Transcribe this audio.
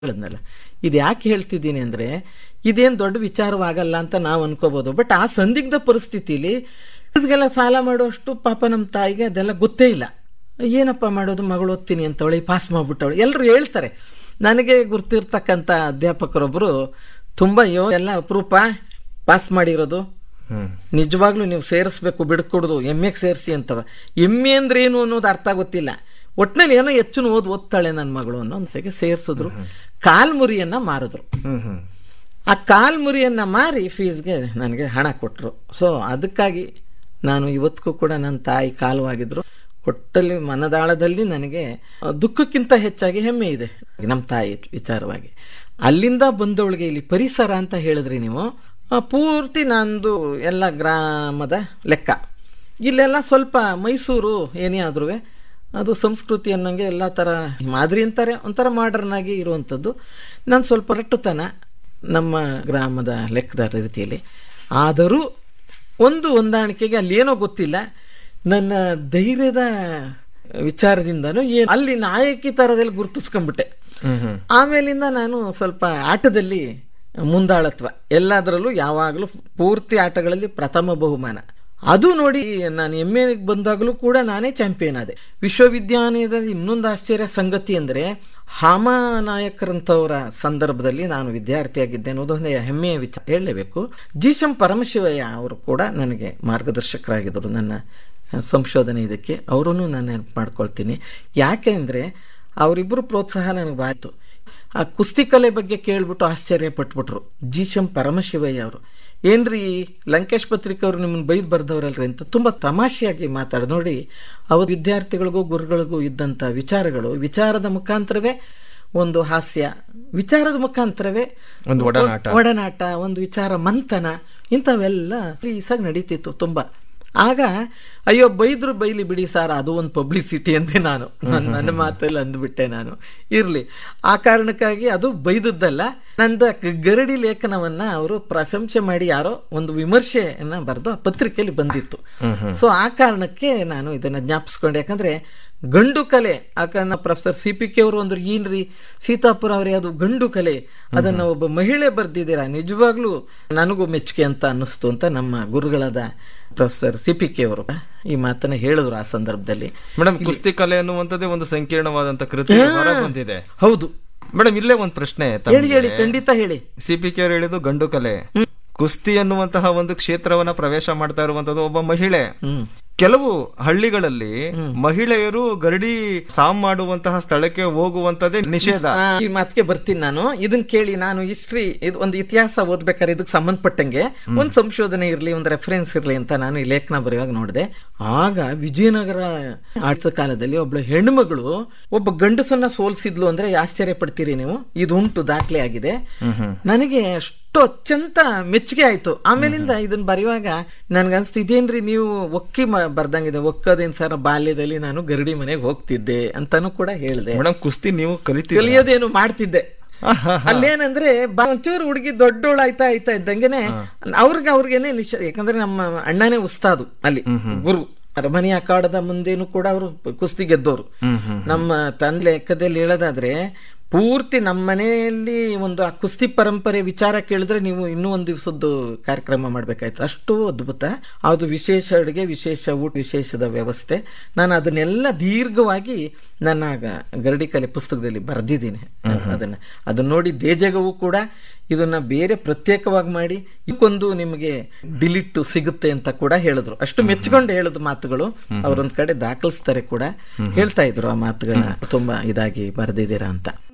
ಹೇಳಿದ್ನಲ್ಲ ಇದು ಯಾಕೆ ಹೇಳ್ತಿದ್ದೀನಿ ಅಂದ್ರೆ ಇದೇನ್ ದೊಡ್ಡ ವಿಚಾರವಾಗಲ್ಲ ಅಂತ ನಾವು ಅನ್ಕೋಬಹುದು ಬಟ್ ಆ ಸಂದಿಗ್ಧ ಪರಿಸ್ಥಿತಿಲಿ ಗೆಲ್ಲ ಸಾಲ ಮಾಡುವಷ್ಟು ಪಾಪ ನಮ್ಮ ತಾಯಿಗೆ ಅದೆಲ್ಲ ಗೊತ್ತೇ ಇಲ್ಲ ಏನಪ್ಪ ಮಾಡೋದು ಮಗಳು ಓದ್ತೀನಿ ಅಂತವಳಿ ಪಾಸ್ ಮಾಡ್ಬಿಟ್ಟವಳು ಎಲ್ಲರೂ ಹೇಳ್ತಾರೆ ನನಗೆ ಗುರ್ತಿರ್ತಕ್ಕಂಥ ಅಧ್ಯಾಪಕರೊಬ್ಬರು ತುಂಬಾ ಯೋ ಎಲ್ಲ ಅಪರೂಪ ಪಾಸ್ ಮಾಡಿರೋದು ನಿಜವಾಗ್ಲೂ ನೀವು ಸೇರಿಸ್ಬೇಕು ಬಿಡ್ಕೊಡುದು ಎಮ್ ಎಗೆ ಸೇರಿಸಿ ಅಂತವ ಎಮ್ಮೆ ಅಂದ್ರೆ ಏನು ಅನ್ನೋದು ಅರ್ಥ ಗೊತ್ತಿಲ್ಲ ಒಟ್ನಲ್ಲಿ ಏನೋ ಹೆಚ್ಚು ಓದ್ ಓದ್ತಾಳೆ ನನ್ನ ಮಗಳು ಅನ್ನೋ ಅನ್ಸಕ್ಕೆ ಸೇರಿಸಿದ್ರು ಕಾಲ್ಮುರಿಯನ್ನ ಮಾರಿದ್ರು ಆ ಕಾಲ್ಮುರಿಯನ್ನ ಮಾರಿ ಫೀಸ್ಗೆ ನನಗೆ ಹಣ ಕೊಟ್ಟರು ಸೊ ಅದಕ್ಕಾಗಿ ನಾನು ಇವತ್ತಿಗೂ ಕೂಡ ನನ್ನ ತಾಯಿ ಕಾಲವಾಗಿದ್ರು ಒಟ್ಟಲ್ಲಿ ಮನದಾಳದಲ್ಲಿ ನನಗೆ ದುಃಖಕ್ಕಿಂತ ಹೆಚ್ಚಾಗಿ ಹೆಮ್ಮೆ ಇದೆ ನಮ್ಮ ತಾಯಿ ವಿಚಾರವಾಗಿ ಅಲ್ಲಿಂದ ಬಂದವಳಿಗೆ ಇಲ್ಲಿ ಪರಿಸರ ಅಂತ ಹೇಳಿದ್ರಿ ನೀವು ಆ, ಪೂರ್ತಿ ನಂದು ಎಲ್ಲ ಗ್ರಾಮದ ಲೆಕ್ಕ ಇಲ್ಲೆಲ್ಲ ಸ್ವಲ್ಪ ಮೈಸೂರು ಏನೇ ಆದ್ರೂ ಅದು ಸಂಸ್ಕೃತಿ ಅನ್ನಂಗೆ ಎಲ್ಲ ಥರ ಮಾದರಿ ಅಂತಾರೆ ಒಂಥರ ಮಾಡರ್ನ್ ಆಗಿ ಇರುವಂಥದ್ದು ನಾನು ಸ್ವಲ್ಪ ರಟ್ಟುತನ ನಮ್ಮ ಗ್ರಾಮದ ಲೆಕ್ಕದ ರೀತಿಯಲ್ಲಿ ಆದರೂ ಒಂದು ಹೊಂದಾಣಿಕೆಗೆ ಅಲ್ಲಿ ಏನೋ ಗೊತ್ತಿಲ್ಲ ನನ್ನ ಧೈರ್ಯದ ವಿಚಾರದಿಂದನೂ ಏನು ಅಲ್ಲಿ ನಾಯಕಿ ಥರದಲ್ಲಿ ಗುರುತಿಸ್ಕೊಂಡ್ಬಿಟ್ಟೆ ಆಮೇಲಿಂದ ನಾನು ಸ್ವಲ್ಪ ಆಟದಲ್ಲಿ ಮುಂದಾಳತ್ವ ಎಲ್ಲದರಲ್ಲೂ ಯಾವಾಗಲೂ ಪೂರ್ತಿ ಆಟಗಳಲ್ಲಿ ಪ್ರಥಮ ಬಹುಮಾನ ಅದು ನೋಡಿ ನಾನು ಎಮ್ ಎ ಬಂದಾಗಲೂ ಕೂಡ ನಾನೇ ಚಾಂಪಿಯನ್ ಆದೆ ವಿಶ್ವವಿದ್ಯಾಲಯದಲ್ಲಿ ಇನ್ನೊಂದು ಆಶ್ಚರ್ಯ ಸಂಗತಿ ಅಂದರೆ ಹಾಮ ನಾಯಕರಂತವರ ಸಂದರ್ಭದಲ್ಲಿ ನಾನು ವಿದ್ಯಾರ್ಥಿಯಾಗಿದ್ದೆ ಅನ್ನೋದು ಒಂದು ಹೆಮ್ಮೆಯ ವಿಚಾರ ಹೇಳಲೇಬೇಕು ಜೀಶಂ ಪರಮಶಿವಯ್ಯ ಅವರು ಕೂಡ ನನಗೆ ಮಾರ್ಗದರ್ಶಕರಾಗಿದ್ದರು ನನ್ನ ಸಂಶೋಧನೆ ಇದಕ್ಕೆ ಅವರನ್ನು ನಾನು ನೆನಪು ಮಾಡ್ಕೊಳ್ತೀನಿ ಯಾಕೆ ಅಂದರೆ ಅವರಿಬ್ಬರು ಪ್ರೋತ್ಸಾಹ ನನಗೆ ಬಾಯ್ತು ಆ ಕುಸ್ತಿ ಕಲೆ ಬಗ್ಗೆ ಕೇಳ್ಬಿಟ್ಟು ಆಶ್ಚರ್ಯ ಪಟ್ಬಿಟ್ರು ಜೀಶಂ ಪರಮಶಿವಯ್ಯ ಅವರು ಏನ್ರಿ ಲಂಕೇಶ್ ಪತ್ರಿಕೆ ಅವರು ನಿಮ್ಮನ್ನು ಬೈದ್ ಬರ್ದವ್ರಲ್ರಿ ಅಂತ ತುಂಬಾ ತಮಾಷೆಯಾಗಿ ಮಾತಾಡ ನೋಡಿ ಅವ್ರ ವಿದ್ಯಾರ್ಥಿಗಳಿಗೂ ಗುರುಗಳಿಗೂ ಇದ್ದಂತ ವಿಚಾರಗಳು ವಿಚಾರದ ಮುಖಾಂತರವೇ ಒಂದು ಹಾಸ್ಯ ವಿಚಾರದ ಮುಖಾಂತರವೇ ಒಂದು ಒಡನಾಟ. ಒಡನಾಟ ಒಂದು ವಿಚಾರ ಮಂಥನ ಇಂಥವೆಲ್ಲ ಸೀಸಾಗಿ ನಡೀತಿತ್ತು ತುಂಬಾ ಆಗ ಅಯ್ಯೋ ಬೈದ್ರು ಬೈಲಿ ಬಿಡಿ ಸಾರ್ ಅದು ಒಂದು ಪಬ್ಲಿಸಿಟಿ ಅಂದೆ ನಾನು ನನ್ನ ನನ್ನ ಮಾತಲ್ಲಿ ಅಂದ್ಬಿಟ್ಟೆ ನಾನು ಇರ್ಲಿ ಆ ಕಾರಣಕ್ಕಾಗಿ ಅದು ಬೈದದ್ದಲ್ಲ ನಂದ ಗ- ಗರಡಿ ಲೇಖನವನ್ನ ಅವರು ಪ್ರಶಂಸೆ ಮಾಡಿ ಯಾರೋ ಒಂದು ವಿಮರ್ಶೆಯನ್ನ ಬರೆದು ಆ ಪತ್ರಿಕೆಯಲ್ಲಿ ಬಂದಿತ್ತು ಸೊ ಆ ಕಾರಣಕ್ಕೆ ನಾನು ಇದನ್ನ ಜ್ಞಾಪಿಸ್ಕೊಂಡೆ ಯಾಕಂದ್ರೆ ಗಂಡು ಕಲೆ ಯಾಕಂದ್ರೆ ಪ್ರೊಫೆಸರ್ ಸಿ ಪಿ ಕೆ ಅವರು ಒಂದು ಏನ್ರಿ ಸೀತಾಪುರ ಅವರೇ ಅದು ಗಂಡು ಕಲೆ ಅದನ್ನ ಒಬ್ಬ ಮಹಿಳೆ ಬರ್ದಿದ್ದೀರಾ ನಿಜವಾಗ್ಲೂ ನನಗೂ ಮೆಚ್ಚುಗೆ ಅಂತ ಅನ್ನಿಸ್ತು ಅಂತ ನಮ್ಮ ಗುರುಗಳಾದ ಪ್ರೊಫೆಸರ್ ಸಿ ಪಿ ಕೆ ಅವರು ಈ ಮಾತನ್ನ ಹೇಳಿದ್ರು ಆ ಸಂದರ್ಭದಲ್ಲಿ ಮೇಡಮ್ ಕುಸ್ತಿ ಕಲೆ ಅನ್ನುವಂಥದ್ದೇ ಒಂದು ಸಂಕೀರ್ಣವಾದಂತ ಕೃತಿ ಹೊರ ಬಂದಿದೆ ಹೌದು ಮೇಡಮ್ ಇಲ್ಲೇ ಒಂದು ಪ್ರಶ್ನೆ ಹೇಳಿ ಹೇಳಿ ಖಂಡಿತ ಹೇಳಿ ಸಿ ಪಿ ಕೆ ಅವರು ಹೇಳಿದ್ದು ಗಂಡು ಕಲೆ ಕುಸ್ತಿ ಅನ್ನುವಂತಹ ಒಂದು ಕ್ಷೇತ್ರವನ್ನ ಪ್ರವೇಶ ಮಾಡ್ತಾ ಇರುವಂತದ್ದು ಒಬ್ಬ ಮಹಿಳೆ ಹ್ಮ್ ಕೆಲವು ಹಳ್ಳಿಗಳಲ್ಲಿ ಮಹಿಳೆಯರು ಗರಡಿ ಸಾಮ್ ಮಾಡುವಂತಹ ಸ್ಥಳಕ್ಕೆ ಹೋಗುವಂತದ್ದೇ ನಿಷೇಧ ಆ, ಈ ಮಾತಿಗೆ ಬರ್ತೀನಿ ನಾನು ಇದನ್ನ ಕೇಳಿ ನಾನು ಹಿಸ್ಟ್ರಿ ಇದು ಒಂದು ಇತಿಹಾಸ ಓದ್ಬೇಕಾದ್ರೆ ಇದಕ್ಕೆ ಸಂಬಂಧಪಟ್ಟಂಗೆ ಒಂದು ಸಂಶೋಧನೆ ಇರಲಿ ಒಂದು ರೆಫರೆನ್ಸ್ ಇರಲಿ ಅಂತ ನಾನು ಈ ಲೇಖನ ಬರೆಯುವಾಗ ನೋಡಿದೆ ಆಗ ವಿಜಯನಗರ ಆಡಳಿತ ಕಾಲದಲ್ಲಿ ಒಬ್ಳು ಹೆಣ್ಮಗಳು ಒಬ್ಬ ಗಂಡಸನ್ನ ಸೋಲ್ಸಿದ್ಲು ಅಂದ್ರೆ ಆಶ್ಚರ್ಯ ಪಡ್ತೀರಿ ನೀವು ಇದು ಉಂಟು ದಾಖಲೆ ಆಗಿದೆ ನನಗೆ ಅಷ್ಟು ಅತ್ಯಂತ ಮೆಚ್ಚುಗೆ ಆಯ್ತು ಆಮೇಲಿಂದ ಇದನ್ನ ಬರೆಯುವಾಗ ನನ್ಗನ್ಸ್ತು ಇದೇನ್ರಿ ನೀವು ಒಕ್ಕಿ ಮ- ಬರ್ದಂಗಿದೆ ಒಕ್ಕದೇನ್ ಸರ್ ಬಾಲ್ಯದಲ್ಲಿ ನಾನು ಗರಡಿ ಮನೆಗೆ ಹೋಗ್ತಿದ್ದೆ ಅಂತಾನು ಕೂಡ ಹೇಳಿದೆ ಮೇಡಮ್ ಕುಸ್ತಿ ನೀವು ಕಲಿತೀರಿ ಕಲಿಯೋದೇನು ಮಾಡ್ತಿದ್ದೆ ಅಲ್ಲೇನಂದ್ರೆ ಬ- ಒಂಚೂರು ಹುಡುಗಿ ದೊಡ್ಡೋಳು ಆಯ್ತಾ ಆಯ್ತಾ ಇದ್ದಂಗೆನೆ ಅವ್ರಿಗೆ ಅವ್ರಿಗೇನೆ ನಿಷ ಯಾಕಂದ್ರೆ ನಮ್ಮ ಅಣ್ಣನೇ ಉಸ್ತಾದು ಅಲ್ಲಿ ಗುರು ಅರಮನೆ ಅಖಾಡದ ಮುಂದೇನು ಕೂಡ ಅವರು ಕುಸ್ತಿ ಗೆದ್ದವರು ನಮ್ಮ ತನ್ನ ಲೆಕ್ಕದಲ್ಲಿ ಹೇಳೋದಾದ್ರೆ ಪೂರ್ತಿ ನಮ್ಮ ಮನೆಯಲ್ಲಿ ಒಂದು ಆ ಕುಸ್ತಿ ಪರಂಪರೆ ವಿಚಾರ ಕೇಳಿದ್ರೆ ನೀವು ಇನ್ನೂ ಒಂದು ದಿವಸದ್ದು ಕಾರ್ಯಕ್ರಮ ಮಾಡ್ಬೇಕಾಯ್ತು ಅಷ್ಟು ಅದ್ಭುತ ಅದು ವಿಶೇಷ ಅಡುಗೆ ವಿಶೇಷ ಊಟ ವಿಶೇಷದ ವ್ಯವಸ್ಥೆ ನಾನು ಅದನ್ನೆಲ್ಲ ದೀರ್ಘವಾಗಿ ನನ್ನ ಗ- ಗರಡಿ ಕಲೆ ಪುಸ್ತಕದಲ್ಲಿ ಬರೆದಿದ್ದೀನಿ ಅದನ್ನ ಅದನ್ನ ನೋಡಿ ದೇಜಗವು ಕೂಡ ಇದನ್ನ ಬೇರೆ ಪ್ರತ್ಯೇಕವಾಗಿ ಮಾಡಿ ಇದಕ್ಕೊಂದು ನಿಮಗೆ ಡಿಲಿಟ್ ಸಿಗುತ್ತೆ ಅಂತ ಕೂಡ ಹೇಳಿದ್ರು ಅಷ್ಟು ಮೆಚ್ಕೊಂಡು ಹೇಳಿದ ಮಾತುಗಳು ಅವರೊಂದ್ ಕಡೆ ದಾಖಲಿಸ್ತಾರೆ ಕೂಡ ಹೇಳ್ತಾ ಇದ್ರು ಆ ಮಾತುಗಳನ್ನ ತುಂಬಾ ಇದಾಗಿ ಬರೆದಿದ್ದೀರಾ ಅಂತ